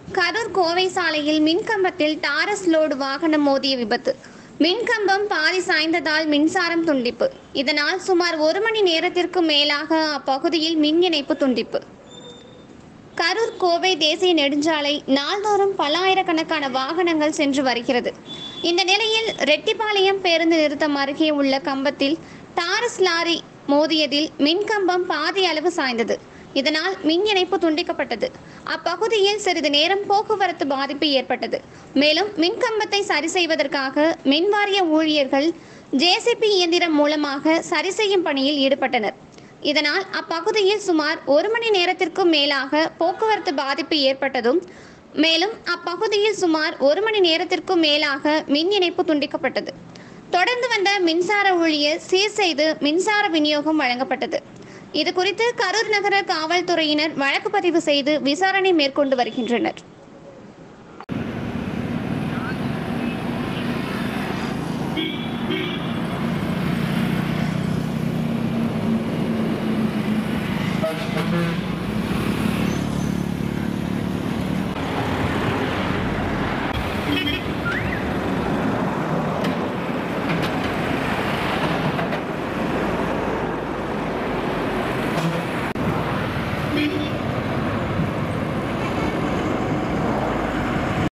கரூர் கோவை சாலையில் மின்கம்பத்தில் Taurus load வாகனம் மோதிய விபத்து மின்கம்பம் பாதி சாய்ந்ததால் மின்சாரம் துண்டிப்பு இதனால் சுமார் ஒரு மணி நேரத்திற்கு மேலாக அப்பகுதியில் மின் இணைப்பு துண்டிப்பு கரூர் கோவை தேசிய நெடுஞ்சாலை நாள்தோறும் பல்லாயிரக்கணக்கான வாகனங்கள் சென்று வருகிறது இந்த நிலையில் ரெட்டிப்பாளையம் பேருந்து நிறுத்தம் அருகே உள்ள கம்பத்தில் டாரஸ் லாரி மோதியதில் மின்கம்பம் பாதி அளவு சாய்ந்தது இதனால் மின் இணைப்பு துண்டிக்கப்பட்டது அப்பகுதியில் சிறிது நேரம் போக்குவரத்து பாதிப்பு ஏற்பட்டது மேலும் மின்கம்பத்தை சரி செய்வதற்காக மின்வாரிய ஊழியர்கள் ஜேசிபி இயந்திரம் மூலமாக சரி செய்யும் பணியில் ஈடுபட்டனர் இதனால் அப்பகுதியில் சுமார் ஒரு மணி நேரத்திற்கும் மேலாக போக்குவரத்து பாதிப்பு ஏற்பட்டதும் மேலும் அப்பகுதியில் சுமார் ஒரு மணி நேரத்திற்கும் மேலாக மின் இணைப்பு துண்டிக்கப்பட்டது தொடர்ந்து வந்த மின்சார ஊழியர் சீர் செய்து மின்சார விநியோகம் வழங்கப்பட்டது இது குறித்து கரூர் நகர காவல்துறையினர் வழக்கு பதிவு செய்து விசாரணை மேற்கொண்டு வருகின்றனர்